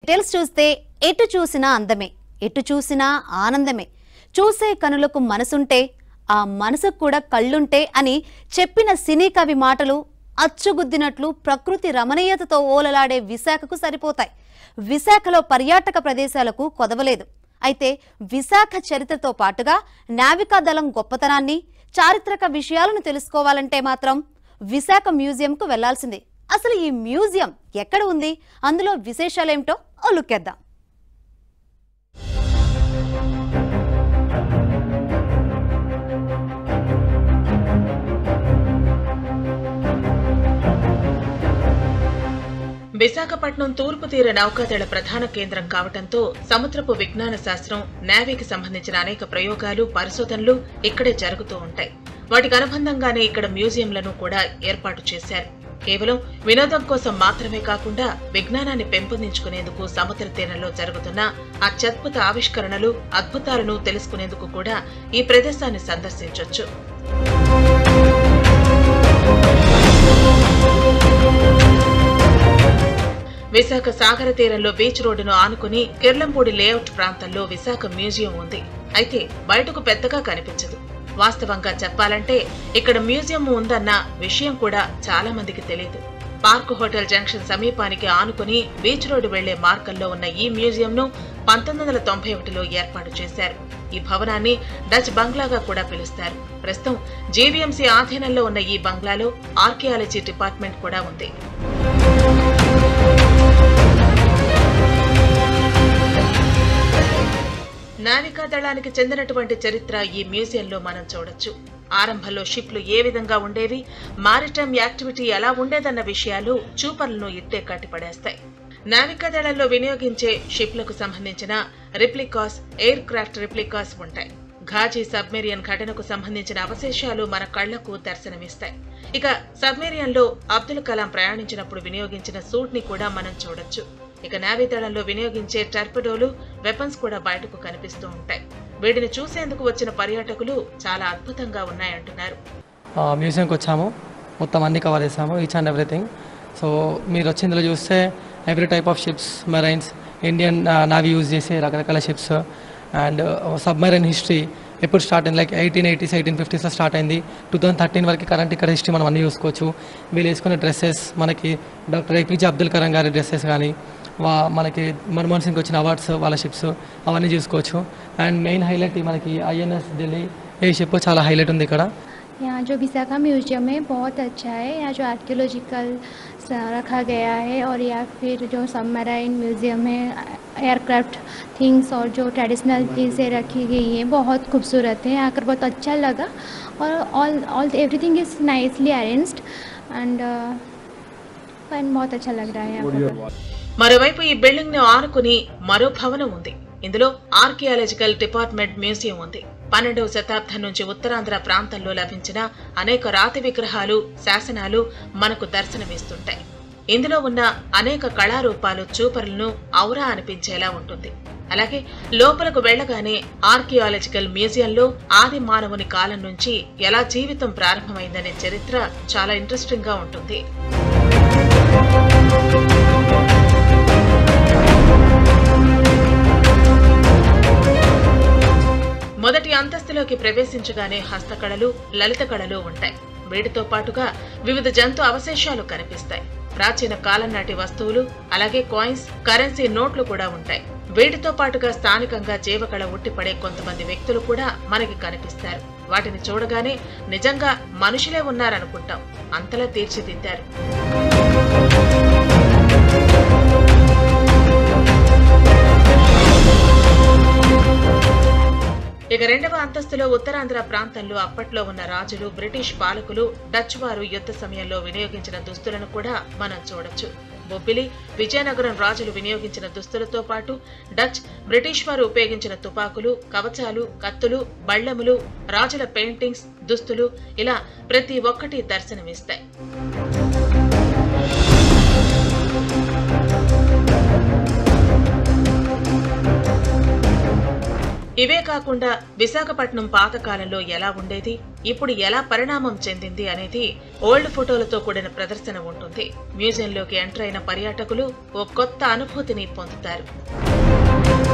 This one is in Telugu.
డీటెయిల్స్ చూస్తే ఎటు చూసినా అందమే ఎటు చూసినా ఆనందమే చూసే కనులకు మనసుంటే ఆ మనసుకు కూడా కళ్ళుంటే అని చెప్పిన సినీ కవి మాటలు అచ్చుగుద్దినట్లు ప్రకృతి రమణీయతతో ఓలలాడే విశాఖకు సరిపోతాయి విశాఖలో పర్యాటక ప్రదేశాలకు కొదవలేదు అయితే విశాఖ చరిత్రతో పాటుగా నావికా దళం గొప్పతనాన్ని చారిత్రక విషయాలను తెలుసుకోవాలంటే మాత్రం విశాఖ మ్యూజియంకు వెళ్లాల్సిందే అసలు ఈ మ్యూజియం ఎక్కడ ఉంది అందులో విశేషాలేమిటో ఓ లుక్కేద్దాం విశాఖపట్నం తూర్పు తీర నౌకాదళ ప్రధాన కేంద్రం కావటంతో సముద్రపు విజ్ఞాన శాస్త్రం నేవీకి సంబంధించిన అనేక ప్రయోగాలు పరిశోధనలు ఇక్కడే జరుగుతూ ఉంటాయి వాటికి అనుబంధంగానే ఇక్కడ మ్యూజియంలను కూడా ఏర్పాటు చేశారు కేవలం వినోదం కోసం మాత్రమే కాకుండా విజ్ఞానాన్ని పెంపొందించుకునేందుకు సముద్ర తీరంలో జరుగుతున్న అత్యద్భుత ఆవిష్కరణలు అద్భుతాలను తెలుసుకునేందుకు కూడా ఈ ప్రదేశాన్ని సందర్శించొచ్చు విశాఖ సాగర తీరంలో బీచ్ రోడ్డును ఆనుకుని కిర్లంపూడి లేఅవుట్ ప్రాంతంలో విశాఖ మ్యూజియం ఉంది అయితే బయటకు పెద్దగా కనిపించదు వాస్తవంగా చెప్పాలంటే ఇక్కడ మ్యూజియం ఉందన్న విషయం కూడా చాలా మందికి తెలియదు పార్క్ హోటల్ జంక్షన్ సమీపానికి ఆనుకుని బీచ్ రోడ్డు వెళ్లే మార్గంలో ఉన్న ఈ మ్యూజియంను పంతొమ్మిది వందల తొంభై ఒకటిలో ఏర్పాటు చేశారు ఈ భవనాన్ని డచ్ బంగ్లాగా కూడా పిలుస్తారు ప్రస్తుతం జేవీఎంసీ ఆధీనంలో ఉన్న ఈ బంగ్లాలో ఆర్కియాలజీ డిపార్ట్మెంట్ కూడా ఉంది నావికా దళానికి చెందినటువంటి చరిత్ర ఈ మ్యూజియంలో మనం చూడొచ్చు ఆరంభంలో షిప్లు ఏ విధంగా ఉండేవి మారిటైమ్ యాక్టివిటీ ఎలా ఉండేదన్న విషయాలు చూపర్లను ఇట్టే కట్టిపడేస్తాయి నావికా దళంలో వినియోగించే షిప్లకు సంబంధించిన రిప్లికాస్ ఎయిర్ క్రాఫ్ట్ రిప్లికాస్ ఉంటాయి ఘాజీ సబ్మెరియన్ ఘటనకు సంబంధించిన అవశేషాలు మన కళ్లకు దర్శనమిస్తాయి ఇక సబ్మెరియన్ లో అబ్దుల్ కలాం ప్రయాణించినప్పుడు వినియోగించిన సూట్ ని కూడా మనం చూడొచ్చు ఇక నావీ దళంలో వినియోగించే టర్పిడోలు వెపన్స్ కూడా బయటకు కనిపిస్తూ ఉంటాయి వీటిని చూసేందుకు వచ్చిన పర్యాటకులు చాలా అద్భుతంగా ఉన్నాయంటున్నారు ఆ, మ్యూజియంకి వచ్చాము మొత్తం అన్ని కవర్ చేసాము ఈచ్ అండ్ ఎవ్రీథింగ్ సో మీరు వచ్చి ఇందులో చూస్తే every type of ships marines Indian navy use చేసే రకరకాల షిప్స్ అండ్ సబ్మెరైన్ హిస్టరీ ఎప్పుడు స్టార్ట్ అయింది లైక్ ఎయిటీన్ ఎయిటీస్ ఎయిటీన్ ఫిఫ్టీస్లో స్టార్ట్ అయింది టూ థౌసండ్ థర్టీన్ వరకు కరెంట్ ఇక్కడ హిస్టరీ మనం అన్ని చూసుకోవచ్చు వీళ్ళు వేసుకునే డ్రెస్సెస్ మనకి డాక్టర్ ఏపీజే అబ్దుల్ కలాం గారి డ్రెస్సెస్ కానీ వా మనకి మన్మోహన్ సింగ్ వచ్చిన అవార్డ్స్ వాళ్ళ షిప్స్ అవన్నీ చూసుకోవచ్చు అండ్ మెయిన్ హైలైట్ మనకి ఐఎన్ఎస్ ఢిల్లీ ఈ షిప్ చాలా హైలైట్ ఉంది ఇక్కడ यहाँ जो विशाखा म्यूजियम है बहुत अच्छा है यहाँ जो आर्कियोलॉजिकल रखा गया है और या फिर जो सबमराइन म्यूजियम है एयरक्राफ्ट थिंग्स और जो ट्रेडिशनल चीज़ें रखी गई हैं बहुत खूबसूरत है आकर बहुत अच्छा लगा और all all everything is nicely arranged and and बहुत अच्छा लग रहा है यहाँ पर మరోవైపు ఈ బిల్డింగ్ ను ఆనుకుని మరో భవనం ఉంది ఇందులో ఆర్కియాలజికల్ డిపార్ట్మెంట్ మ్యూజియం ఉంది పన్నెండవ శతాబ్దం నుంచి ఉత్తరాంధ్ర ప్రాంతంలో లభించిన అనేక రాతి విగ్రహాలు శాసనాలు మనకు దర్శనమిస్తుంటాయి ఇందులో ఉన్న అనేక కళారూపాలు చూపరులను ఔరా అనిపించేలా ఉంటుంది అలాగే లోపలకు వెళ్ళగానే ఆర్కియాలజికల్ మ్యూజియంలో ఆది మానవుని కాలం నుంచి ఎలా జీవితం ప్రారంభమైందనే చరిత్ర చాలా ఇంట్రెస్టింగ్ గా ఉంటుంది మొదటి అంతస్తులోకి ప్రవేశించగానే హస్తకళలు లలిత కళలు ఉంటాయి వీటితో పాటుగా వివిధ జంతు అవశేషాలు కనిపిస్తాయి ప్రాచీన కాలం నాటి వస్తువులు అలాగే కాయిన్స్ కరెన్సీ నోట్లు కూడా ఉంటాయి వీటితో పాటుగా స్థానికంగా జీవకళ ఉట్టిపడే కొంతమంది వ్యక్తులు కూడా మనకి కనిపిస్తారు వాటిని చూడగానే నిజంగా మనుషులే ఉన్నారనుకుంటాం అంతలా తీర్చిదిద్దారు ఇక రెండవ అంతస్తులో ఉత్తరాంధ్ర ప్రాంతంలో అప్పట్లో ఉన్న రాజులు బ్రిటిష్ పాలకులు డచ్ వారు యుద్ధ సమయంలో వినియోగించిన దుస్తులను కూడా మనం చూడొచ్చు బొబ్బిలి విజయనగరం రాజులు వినియోగించిన దుస్తులతో పాటు డచ్ బ్రిటిష్ వారు ఉపయోగించిన తుపాకులు కవచాలు కత్తులు బళ్ళెములు రాజుల పెయింటింగ్స్ దుస్తులు ఇలా ప్రతి ఒక్కటి దర్శనమిస్తాయి ఇవే కాకుండా విశాఖపట్నం పాతకాలంలో ఎలా ఉండేది ఇప్పుడు ఎలా పరిణామం చెందింది అనేది ఓల్డ్ ఫోటోలతో కూడిన ప్రదర్శన ఉంటుంది మ్యూజియంలోకి ఎంటర్ అయిన పర్యాటకులు ఓ కొత్త అనుభూతిని పొందుతారు